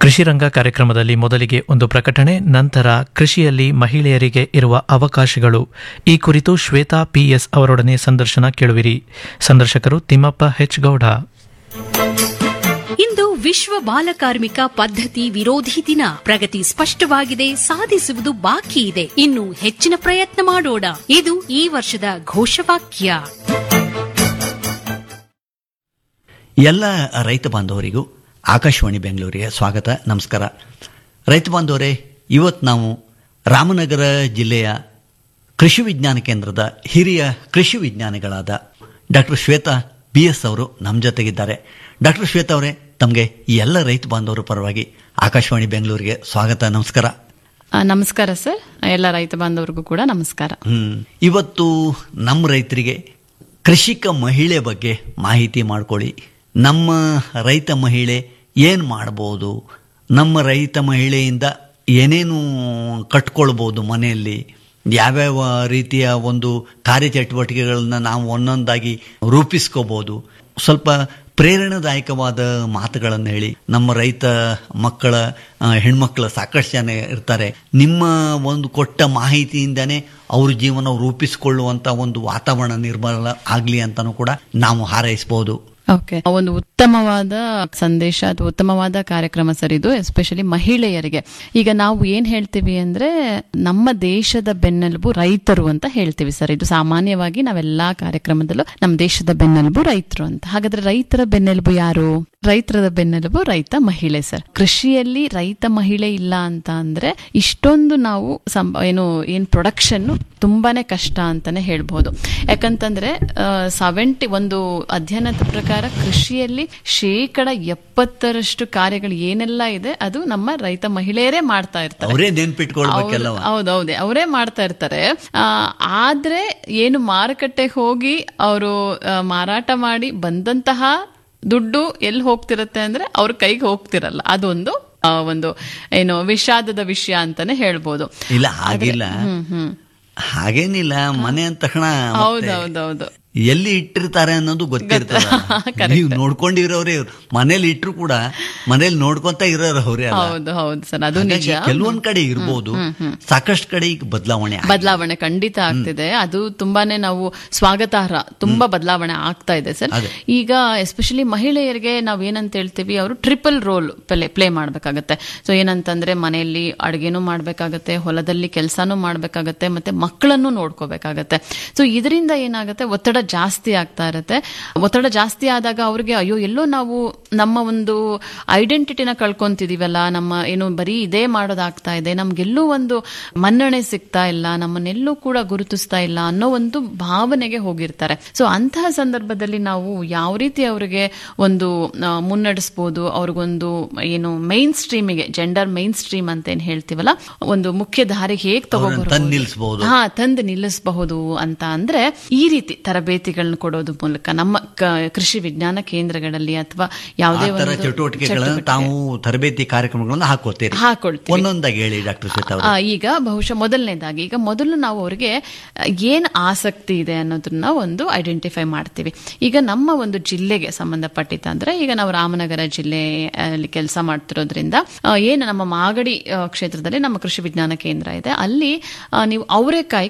ಕೃಷಿ ರಂಗ ಕಾರ್ಯಕ್ರಮದಲ್ಲಿ ಮೊದಲಿಗೆ ಒಂದು ಪ್ರಕಟಣೆ ನಂತರ ಕೃಷಿಯಲ್ಲಿ ಮಹಿಳೆಯರಿಗೆ ಇರುವ ಅವಕಾಶಗಳು ಈ ಕುರಿತು ಶ್ವೇತಾ ಪಿಎಸ್ ಅವರೊಡನೆ ಸಂದರ್ಶನ ಕೇಳುವಿರಿ ಸಂದರ್ಶಕರು ತಿಮ್ಮಪ್ಪ ಹೆಚ್ ಗೌಡ ಇಂದು ವಿಶ್ವ ಬಾಲಕಾರ್ಮಿಕ ಪದ್ಧತಿ ವಿರೋಧಿ ದಿನ ಪ್ರಗತಿ ಸ್ಪಷ್ಟವಾಗಿದೆ ಸಾಧಿಸುವುದು ಬಾಕಿ ಇದೆ ಇನ್ನು ಹೆಚ್ಚಿನ ಪ್ರಯತ್ನ ಮಾಡೋಣ ಇದು ಈ ವರ್ಷದ ಘೋಷವಾಕ್ಯ ಎಲ್ಲ ರೈತ ಬಾಂಧವರಿಗೂ ಆಕಾಶವಾಣಿ ಬೆಂಗಳೂರಿಗೆ ಸ್ವಾಗತ ನಮಸ್ಕಾರ ರೈತ ಬಾಂಧವರೇ ಇವತ್ತು ನಾವು ರಾಮನಗರ ಜಿಲ್ಲೆಯ ಕೃಷಿ ವಿಜ್ಞಾನ ಕೇಂದ್ರದ ಹಿರಿಯ ಕೃಷಿ ವಿಜ್ಞಾನಿಗಳಾದ ಡಾಕ್ಟರ್ ಶ್ವೇತಾ ಬಿ ಎಸ್ ಅವರು ನಮ್ಮ ಜೊತೆಗಿದ್ದಾರೆ ಡಾಕ್ಟರ್ ಶ್ವೇತಾ ಅವರೇ ತಮಗೆ ಈ ಎಲ್ಲ ರೈತ ಬಾಂಧವರ ಪರವಾಗಿ ಆಕಾಶವಾಣಿ ಬೆಂಗಳೂರಿಗೆ ಸ್ವಾಗತ ನಮಸ್ಕಾರ ಆ, ನಮಸ್ಕಾರ ಸರ್ ಎಲ್ಲ ರೈತ ಬಾಂಧವರಿಗೂ ಕೂಡ ನಮಸ್ಕಾರ ಹ್ಮ್. ಇವತ್ತು ನಮ್ಮ ರೈತರಿಗೆ ಕೃಷಿಕ ಮಹಿಳೆ ಬಗ್ಗೆ ಮಾಹಿತಿ ಮಾಡ್ಕೊಳ್ಳಿ ನಮ್ಮ ರೈತ ಮಹಿಳೆ ಏನು ಮಾಡ್ಬೋದು ನಮ್ಮ ರೈತ ಮಹಿಳೆಯಿಂದ ಏನೇನು ಕಟ್ಕೊಳ್ಬೋದು ಮನೆಯಲ್ಲಿ ಯಾವ್ಯಾವ ರೀತಿಯ ಒಂದು ಕಾರ್ಯಚಟುವಟಿಕೆಗಳನ್ನ ನಾವು ಒಂದೊಂದಾಗಿ ರೂಪಿಸ್ಕೋಬೋದು ಸ್ವಲ್ಪ ಪ್ರೇರಣಾದಾಯಕವಾದ ಮಾತುಗಳನ್ನು ಹೇಳಿ ನಮ್ಮ ರೈತ ಮಕ್ಕಳ ಆ, ಹೆಣ್ಮಕ್ಳ ಸಾಕಷ್ಟು ಜನ ಇರ್ತಾರೆ ನಿಮ್ಮ ಒಂದು ಕೊಟ್ಟ ಮಾಹಿತಿಯಿಂದನೇ ಅವ್ರ ಜೀವನ ರೂಪಿಸಿಕೊಳ್ಳುವಂತ ಒಂದು ವಾತಾವರಣ ನಿರ್ಮಾಣ ಆಗಲಿ ಅಂತಾನೂ ಕೂಡ ನಾವು ಹಾರೈಸ್ಬೋದು ಓಕೆ ಒಂದು ಉತ್ತಮವಾದ ಸಂದೇಶ ಅಥವಾ ಉತ್ತಮವಾದ ಕಾರ್ಯಕ್ರಮ ಸರ್ ಇದು ಎಸ್ಪೆಷಲಿ ಮಹಿಳೆಯರಿಗೆ ಈಗ ನಾವು ಏನ್ ಹೇಳ್ತೀವಿ ಅಂದ್ರೆ ನಮ್ಮ ದೇಶದ ಬೆನ್ನೆಲುಬು ರೈತರು ಅಂತ ಹೇಳ್ತೀವಿ ಸರ್ ಇದು ಸಾಮಾನ್ಯವಾಗಿ ನಾವೆಲ್ಲಾ ಕಾರ್ಯಕ್ರಮದಲ್ಲೂ ನಮ್ಮ ದೇಶದ ಬೆನ್ನೆಲುಬು ರೈತರು ಅಂತ ಹಾಗಾದ್ರೆ ರೈತರ ಬೆನ್ನೆಲುಬು ಯಾರು ರೈತರ ಬೆನ್ನೆಲುಬು ರೈತ ಮಹಿಳೆ ಸರ್ ಕೃಷಿಯಲ್ಲಿ ರೈತ ಮಹಿಳೆ ಇಲ್ಲ ಅಂತ ಅಂದ್ರೆ ಇಷ್ಟೊಂದು ನಾವು ಸಂ- ಏನು ಏನ್ ಪ್ರೊಡಕ್ಷನ್ ತುಂಬಾನೇ ಕಷ್ಟ ಅಂತಾನೆ ಹೇಳ್ಬೋದು ಯಾಕಂತಂದ್ರೆ ಸೆವೆಂಟಿ ಒಂದು ಅಧ್ಯಯನದ ಪ್ರಕಾರ ಕೃಷಿಯಲ್ಲಿ ಶೇಕಡ ಎಪ್ಪತ್ತರಷ್ಟು ಕಾರ್ಯಗಳು ಏನೆಲ್ಲ ಇದೆ ಅದು ನಮ್ಮ ರೈತ ಮಹಿಳೆಯರೇ ಮಾಡ್ತಾ ಇರ್ತಾರೆ ಅವರೇ ನೆನ್ಪಿಟ್ಕೊಳ್ಬೇಕೆಲ್ಲವ ಹೌದೌದು ಅವರೇ ಮಾಡ್ತಾ ಇರ್ತಾರೆ ಆ, ಆದ್ರೆ ಏನು ಮಾರುಕಟ್ಟೆಗೆ ಹೋಗಿ ಅವರು ಮಾರಾಟ ಮಾಡಿ ಬಂದಂತಹ ದುಡ್ಡು ಎಲ್ಲಿ ಹೋಗ್ತಿರತ್ತೆ ಅಂದ್ರೆ ಅವ್ರ ಕೈಗೆ ಹೋಗ್ತಿರಲ್ಲ ಅದೊಂದು ಆ, ಒಂದು ಏನು ವಿಷಾದದ ವಿಷಯ ಅಂತಾನೆ ಹೇಳ್ಬೋದು ಇಲ್ಲ ಹಾಗಿಲ್ಲ ಹ್ಮ್ ಹ್ಮ್ ಹಾಗೇನಿಲ್ಲ ಮನೆ ಅಂದ ತಕ್ಷಣ ಮತ್ತೆ ಹೌದೌದೌದು ಎಲ್ಲಿ ಇಟ್ಟಿರ್ತಾರೆ ಅನ್ನೋದು ಗೊತ್ತಿರ್ತದೆ ನೀವು ನೋಡ್ಕೊಂಡಿರೋರೇ ಇವ್ರು. ಮನೇಲಿ ಇಟ್ರು ಕೂಡ ಮನೇಲಿ ನೋಡ್ಕೊಂತ ಇರೋರು ಅವರೇ ಅಲ್ಲ ಹೌದು ಹೌದು ಸರ್ ಅದು ನಿಜ ಹಾಗಾಗಿ ಕೆಲವೊಂದ್ ಕಡೆ ಇರ್ಬೋದು ಸಾಕಷ್ಟು ಕಡೆ ಈಗ ಬದಲಾವಣೆ ಆಗಿದೆ. ಬದಲಾವಣೆ ಖಂಡಿತ ಆಗ್ತಿದೆ ಅದು ತುಂಬಾನೇ ನಾವು ಸ್ವಾಗತಾರ್ಹ ತುಂಬಾ ಬದಲಾವಣೆ ಆಗ್ತಾ ಇದೆ ಸರ್ ಅದೇ. ಈಗ ಎಸ್ಪೆಷಲಿ ಮಹಿಳೆಯರಿಗೆ ನಾವ್ ಏನಂತ ಹೇಳ್ತೀವಿ ಅವರು ಟ್ರಿಪಲ್ ರೋಲ್ ಪ್ಲೇ ಪ್ಲೇ ಮಾಡ್ಬೇಕಾಗತ್ತೆ ಸೊ ಏನಂತಂದ್ರೆ ಮನೆಯಲ್ಲಿ ಅಡುಗೆನೂ ಮಾಡ್ಬೇಕಾಗತ್ತೆ ಹೊಲದಲ್ಲಿ ಕೆಲಸನೂ ಮಾಡ್ಬೇಕಾಗತ್ತೆ ಮತ್ತೆ ಮಕ್ಕಳನ್ನು ನೋಡ್ಕೋಬೇಕಾಗತ್ತೆ ಸೊ ಇದರಿಂದ ಏನಾಗುತ್ತೆ ಒತ್ತಡ ಜಾಸ್ತಿ ಆಗ್ತಾ ಇರುತ್ತೆ ಒತ್ತಡ ಜಾಸ್ತಿ ಆದಾಗ ಅವ್ರಿಗೆ ಅಯ್ಯೋ ಎಲ್ಲೋ ನಾವು ನಮ್ಮ ಒಂದು ಐಡೆಂಟಿಟಿನ ಕಳ್ಕೊಂತಿದೀವಲ್ಲ ನಮ್ಮ ಏನು ಬರೀ ಇದೇ ಮಾಡೋದಾಗ್ತಾ ಇದೆ ನಮ್ಗೆಲ್ಲೂ ಒಂದು ಮನ್ನಣೆ ಸಿಗ್ತಾ ಇಲ್ಲ ನಮ್ಮನ್ನೆಲ್ಲೂ ಕೂಡ ಗುರುತಿಸ್ತಾ ಇಲ್ಲ ಅನ್ನೋ ಒಂದು ಭಾವನೆಗೆ ಹೋಗಿರ್ತಾರೆ ಸೊ ಅಂತಹ ಸಂದರ್ಭದಲ್ಲಿ ನಾವು ಯಾವ ರೀತಿ ಅವರಿಗೆ ಒಂದು ಆ, ಮುನ್ನಡೆಸ್ಬೋದು ಅವ್ರಿಗೊಂದು ಏನು ಮೈನ್ ಸ್ಟ್ರೀಮಿಗೆ ಜೆಂಡರ್ ಮೈನ್ ಸ್ಟ್ರೀಮ್ ಅಂತ ಏನ್ ಹೇಳ್ತೀವಲ್ಲ ಒಂದು ಮುಖ್ಯ ದಾರಿಗೆ ಹೇಗ್ ಅವ್ರನ್ನ ತಂದ್ ತಗೋಬರ್ಬೋದು ನಿಲ್ಸ್ಬೋದು. ಹಾ ತಂದು ನಿಲ್ಲಿಸಬಹುದು ಅಂತ ಅಂದ್ರೆ ಈ ರೀತಿ ತರಬೇತಿಗಳನ್ನ ಕೊಡೋದು ಮೂಲಕ ನಮ್ಮ ಕ- ಕೃಷಿ ವಿಜ್ಞಾನ ಕೇಂದ್ರಗಳಲ್ಲಿ ಅಥವಾ ಯಾವುದೇ ಆ ತರ ಒಂದು ಚಟುವಟಿಕೆಗಳನ್ನ ಚಟುವಟಿಕೆ. ತಾವು ತರಬೇತಿ ಕಾರ್ಯಕ್ರಮಗಳನ್ನ ಹಾಕೋತೀರಿ ಹಾಕೊಳ್ತೀವಿ. ಒಂದೊಂದಾಗಿ ಹೇಳಿ ಡಾಕ್ಟರ್ ಶ್ವೇತಾ ಅವರು ಆ, ಈಗ ಬಹುಶಃ ಮೊದಲನೇದಾಗಿ ಈಗ ಮೊದಲು ನಾವು ಅವರಿಗೆ ಏನ್ ಆಸಕ್ತಿ ಇದೆ ಅನ್ನೋದನ್ನ ಒಂದು ಐಡೆಂಟಿಫೈ ಮಾಡ್ತೀವಿ ಈಗ ನಮ್ಮ ಒಂದು ಜಿಲ್ಲೆಗೆ ಸಂಬಂಧಪಟ್ಟಿದ್ದ ಅಂದ್ರೆ ಈಗ ನಾವು ರಾಮನಗರ ಜಿಲ್ಲೆ ಅಲ್ಲಿ ಕೆಲಸ ಮಾಡ್ತಿರೋದ್ರಿಂದ ಆ, ಏನು ನಮ್ಮ ಮಾಗಡಿ ಆ, ಕ್ಷೇತ್ರದಲ್ಲಿ ನಮ್ಮ ಕೃಷಿ ವಿಜ್ಞಾನ ಕೇಂದ್ರ ಇದೆ ಅಲ್ಲಿ ಆ, ನೀವು ಅವರೆಕಾಯಿ